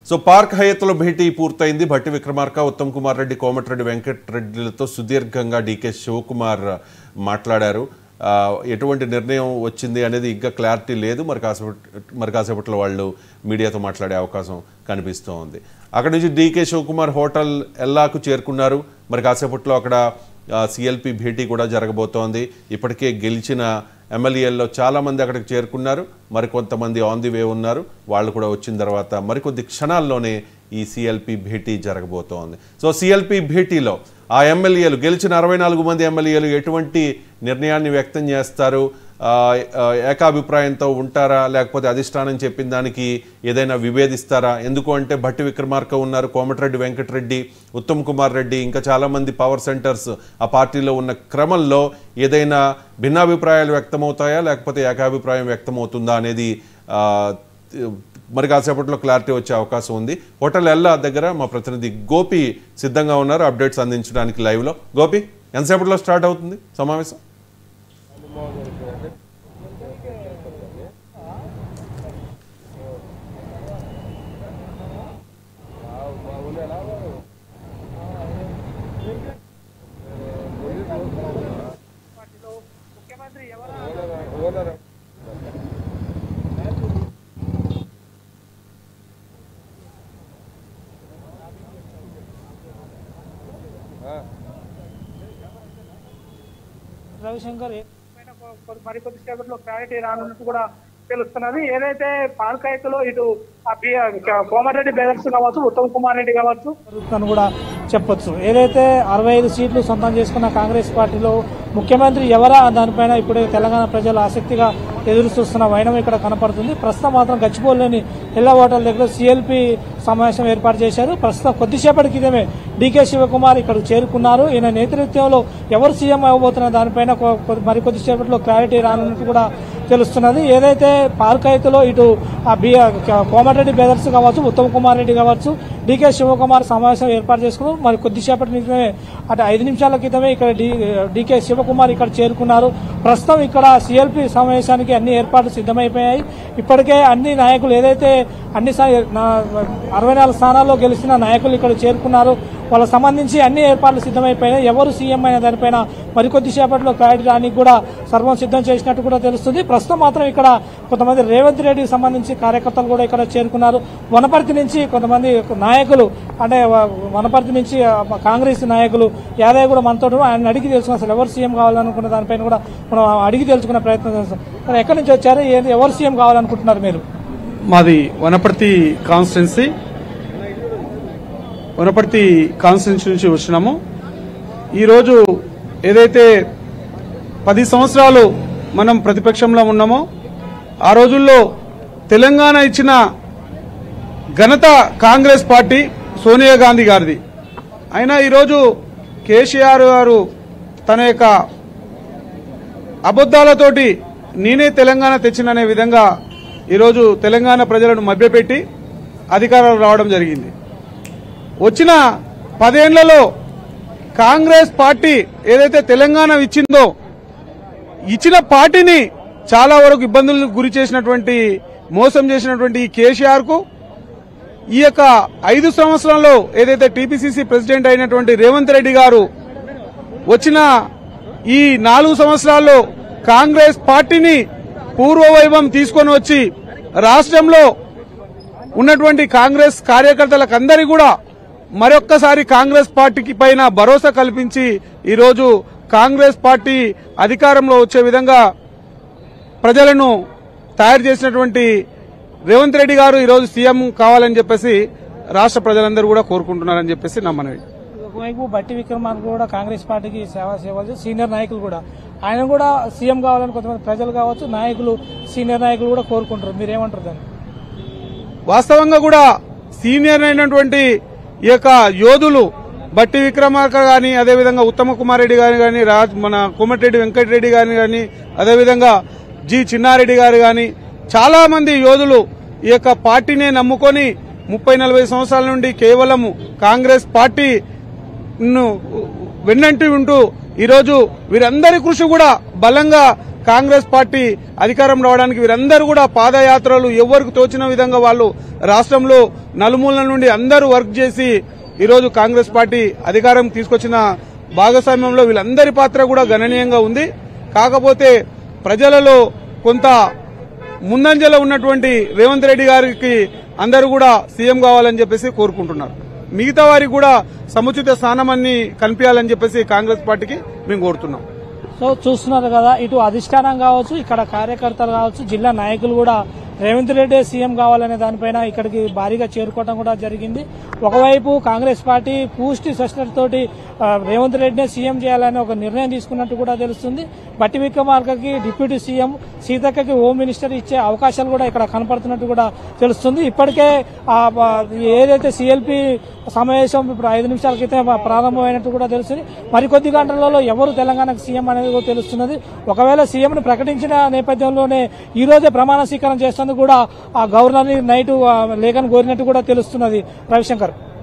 So park హయత్లో భేటీ పూర్తయింది భట్టి విక్రమార్క ఉత్తమ్ కుమార్ రెడ్డి కోమటిరెడ్డి వెంకటరెడ్డిలతో సుదీర్ఘంగా డీకే శివకుమార్ మాట్లాడారు ఆ, ఎటువంటి నిర్ణయం వచ్చింది అనేది ఇంకా క్లారిటీ లేదు మరి కాసేపటి మరి కాసేపట్లో వాళ్ళు మీడియాతో మాట్లాడే అవకాశం కనిపిస్తూ ఉంది అక్కడి నుంచి డీకే శివకుమార్ హోటల్ ఎల్లాకు చేరుకున్నారు మరి కాసేపట్లో అక్కడ సిఎల్పి భేటీ కూడా జరగబోతోంది ఇప్పటికే గెలిచిన ఎమ్మెల్యేల్లో చాలామంది అక్కడికి చేరుకున్నారు మరికొంతమంది ఆన్ ది వే ఉన్నారు వాళ్ళు కూడా వచ్చిన తర్వాత మరికొద్ది క్షణాల్లోనే ఈ సిఎల్పి భేటీ జరగబోతోంది సో సిఎల్పి భేటీలో ఆ ఎమ్మెల్యేలు గెలిచిన అరవై నాలుగు మంది ఎమ్మెల్యేలు ఎటువంటి నిర్ణయాన్ని వ్యక్తం చేస్తారు ఆ, ఆ, ఏకాభిప్రాయంతో ఉంటారా లేకపోతే అధిష్టానం చెప్పిన దానికి ఏదైనా విభేదిస్తారా ఎందుకు అంటే భట్టి విక్రమార్క ఉన్నారు కోమటిరెడ్డి వెంకటరెడ్డి ఉత్తమ్ కుమార్ రెడ్డి ఇంకా చాలామంది పవర్ సెంటర్స్ ఆ పార్టీలో ఉన్న క్రమంలో ఏదైనా భిన్నాభిప్రాయాలు వ్యక్తమవుతాయా లేకపోతే ఏకాభిప్రాయం వ్యక్తమవుతుందా అనేది ఆ, మరి కాసేపట్లో క్లారిటీ వచ్చే అవకాశం ఉంది హోటల్ ఎల్లా దగ్గర మా ప్రతినిధి గోపి సిద్ధంగా ఉన్నారు అప్డేట్స్ అందించడానికి లైవ్లో గోపి ఎంతసేపట్లో స్టార్ట్ అవుతుంది సమావేశం రవిశంకర్ పైన కొ- కొ- మరికొద్ది సేపట్లో క్లారిటీ రానున్నట్టు కూడా తెలుస్తున్నది ఏదైతే పాల్కాయతలో ఇటు ఆ బి- కోమటిరెడ్డి బ్రదర్స్ కావచ్చు ఉత్తమ్ కుమార్ రెడ్డి కావచ్చు జరుగుతుందని కూడా చెప్పొచ్చు ఏదైతే అరవై ఐదు సీట్లు సొంతం చేసుకున్న కాంగ్రెస్ పార్టీలో ముఖ్యమంత్రి ఎవరా దానిపైన ఇప్పుడు తెలంగాణ ప్రజలు ఆసక్తిగా ఎదురు చూస్తున్న వైనం ఇక్కడ కనపడుతుంది ప్రస్తుతం మాత్రం గచ్చిపోలేని ఎల్ల హోటల్ దగ్గర సిఎల్పి సమావేశం ఏర్పాటు చేశారు ప్రస్తుతం కొద్దిసేపటి క్రితమే డీకే శివకుమార్ ఇక్కడ చేరుకున్నారు ఈయన నేతృత్వంలో ఎవరు సీఎం అవ్వబోతున్న దానిపైన కొ- కొ- మరికొద్ది సేపట్లో క్లారిటీ రానున్నట్టు కూడా తెలుస్తున్నది ఏదైతే పార్కైతులో ఇటు ఆ బి కోమటిరెడ్డి బ్రదర్స్ కావచ్చు ఉత్తమ్ కుమార్ రెడ్డి కావచ్చు డీకే శివకుమార్ సమావేశం ఏర్పాటు చేసుకున్నారు మరి కొద్దిసేపటి క్రితమే అటు ఐదు నిమిషాల క్రితమే ఇక్కడ డి డీకే శివకుమార్ ఇక్కడ చేరుకున్నారు ప్రస్తుతం ఇక్కడ సిఎల్పి సమావేశానికి అన్ని ఏర్పాట్లు సిద్ధమైపోయాయి ఇప్పటికే అన్ని నాయకులు ఏదైతే అన్ని సా- నా- అరవై నాలుగు స్థానాల్లో గెలిచిన నాయకులు ఇక్కడ చేరుకున్నారు వాళ్ళకి సంబంధించి అన్ని ఏర్పాట్లు సిద్ధమైపోయినాయి ఎవరు సీఎం అయిన దానిపైన మరికొద్ది సేపట్లో క్లారిటీ రానికి కూడా సర్వం సిద్ధం చేసినట్టు కూడా తెలుస్తుంది ప్రస్తుతం మాత్రం ఇక్కడ కొంతమంది రేవంత్ రెడ్డికి సంబంధించి కార్యకర్తలు కూడా ఇక్కడ చేరుకున్నారు వనపర్తి నుంచి కొంతమంది నాయకులు అంటే వ- వనపర్తి నుంచి ఆ, కాంగ్రెస్ నాయకులు యాదవ్ కూడా మనతో ఉన్నారు. ఆయన అడిగి తెలుసుకున్న అసలు ఎవరు సీఎం కావాలనుకున్న దానిపైన కూడా మనం అడిగి తెలుసుకునే ప్రయత్నం చేస్తాం మరి ఎక్కడి నుంచి వచ్చారు ఏంది- ఎవరు సీఎం కావాలనుకుంటున్నారు మీరు మాది వనపర్తి కాన్స్టిట్యున్సీ వనపర్తి కాన్స్టిట్యున్సీ నుంచి వచ్చినాము ఈరోజు ఏదైతే పది సంవత్సరాలు మనం ప్రతిపక్షంలో ఉన్నామో ఆ రోజుల్లో తెలంగాణ ఇచ్చిన ఘనత కాంగ్రెస్ పార్టీ సోనియా గాంధీ గారిది అయినా ఈరోజు కేసీఆర్ గారు తన యొక్క అబద్దాలతోటి నేనే తెలంగాణ తెచ్చిననే విధంగా ఈరోజు తెలంగాణ ప్రజలను మభ్యపెట్టి అధికారాలు రావడం జరిగింది వచ్చిన పదేళ్లలో కాంగ్రెస్ పార్టీ ఏదైతే తెలంగాణ ఇచ్చిందో ఇచ్చిన పార్టీని చాలా వరకు ఇబ్బందులకు గురి చేసినటువంటి మోసం చేసినటువంటి ఈ కేసీఆర్ కు ఈ యొక్క ఐదు సంవత్సరంలో ఏదైతే టీపీసీసీ ప్రెసిడెంట్ అయినటువంటి రేవంత్ రెడ్డి గారు వచ్చిన ఈ నాలుగు సంవత్సరాల్లో కాంగ్రెస్ పార్టీని పూర్వవైభవం తీసుకొని వచ్చి రాష్ట్రంలో ఉన్నటువంటి కాంగ్రెస్ కార్యకర్తలకు అందరి కూడా మరొక్కసారి కాంగ్రెస్ పార్టీకి పైన భరోసా కల్పించి ఈరోజు కాంగ్రెస్ పార్టీ అధికారంలో వచ్చే విధంగా ప్రజలను తయారు చేసినటువంటి రేవంత్ రెడ్డి గారు ఈరోజు సీఎం కావాలని చెప్పేసి రాష్ట్ర ప్రజలందరూ కూడా కోరుకుంటున్నారని చెప్పేసి నా మనవి ఒకవైపు బట్టి విక్రమార్క కూడా కాంగ్రెస్ పార్టీకి సేవ సేవలు చేసి సీనియర్ నాయకులు కూడా ఆయన కూడా సీఎం కావాలని కొంతమంది ప్రజలు కావచ్చు నాయకులు సీనియర్ నాయకులు కూడా కోరుకుంటారు మీరేమంటారు దాన్ని వాస్తవంగా కూడా సీనియర్ అయినటువంటి ఈ యొక్క యోధులు బట్టి విక్రమార్క గాని అదేవిధంగా ఉత్తమ కుమార్ రెడ్డి గాని గాని రాజ్ మన కోమటిరెడ్డి వెంకటరెడ్డి గాని గాని అదేవిధంగా జి చిన్నారెడ్డి గారు గాని చాలా మంది యోధులు ఈ యొక్క పార్టీనే నమ్ముకొని ముప్పై నలభై సంవత్సరాల నుండి కేవలం కాంగ్రెస్ పార్టీ ను వెన్నంటి ఉంటూ ఈరోజు వీరందరి కృషి కూడా బలంగా కాంగ్రెస్ పార్టీ అధికారం రావడానికి వీరందరూ కూడా పాదయాత్రలు ఎవరికి తోచిన విధంగా వాళ్ళు రాష్ట్రంలో నలుమూలల నుండి అందరూ వర్క్ చేసి ఈరోజు కాంగ్రెస్ పార్టీ అధికారం తీసుకొచ్చిన భాగస్వామ్యంలో వీళ్ళందరి పాత్ర కూడా గణనీయంగా ఉంది కాకపోతే ప్రజలలో కొంత ముందంజలో ఉన్నటువంటి రేవంత్ రెడ్డి గారికి అందరూ కూడా సీఎం కావాలని చెప్పేసి కోరుకుంటున్నారు మిగతా వారికి కూడా సముచిత స్థానమని కనిపించాలని చెప్పేసి కాంగ్రెస్ పార్టీకి మేము కోరుతున్నాం సో చూస్తున్నారు కదా ఇటు అధిష్టానం కావచ్చు ఇక్కడ కార్యకర్తలు కావచ్చు జిల్లా నాయకులు కూడా రేవంత్ రెడ్డి సీఎం కావాలనే దానిపైన ఇక్కడికి భారీగా చేరుకోవడం కూడా జరిగింది ఒకవైపు కాంగ్రెస్ పార్టీ పూర్తి సెస్టర్ తోటి ఆ, రేవంత్ రెడ్డినే సీఎం చేయాలని ఒక నిర్ణయం తీసుకున్నట్టు కూడా తెలుస్తుంది బట్టి విక్రమార్కకి డిప్యూటీ సీఎం సీతక్కకి హోమ్ మినిస్టర్ ఇచ్చే అవకాశాలు కూడా ఇక్కడ కనపడుతున్నట్టు కూడా తెలుస్తుంది ఇప్పటికే ఆ, ఆ, ఏదైతే సిఎల్పి సమావేశం ఇప్పుడు ఐదు నిమిషాల క్రితం ప్రారంభమైనట్టు కూడా తెలుస్తుంది మరికొద్ది గంటలలో ఎవరు తెలంగాణకు సీఎం అనేది కూడా తెలుస్తున్నది ఒకవేళ సీఎం ను ప్రకటించిన నేపథ్యంలోనే ఈ రోజే ప్రమాణ స్వీకారం చేస్తుంది కూడా ఆ గవర్నర్ ని నైట్ లేఖను కోరినట్టు కూడా తెలుస్తున్నది రవిశంకర్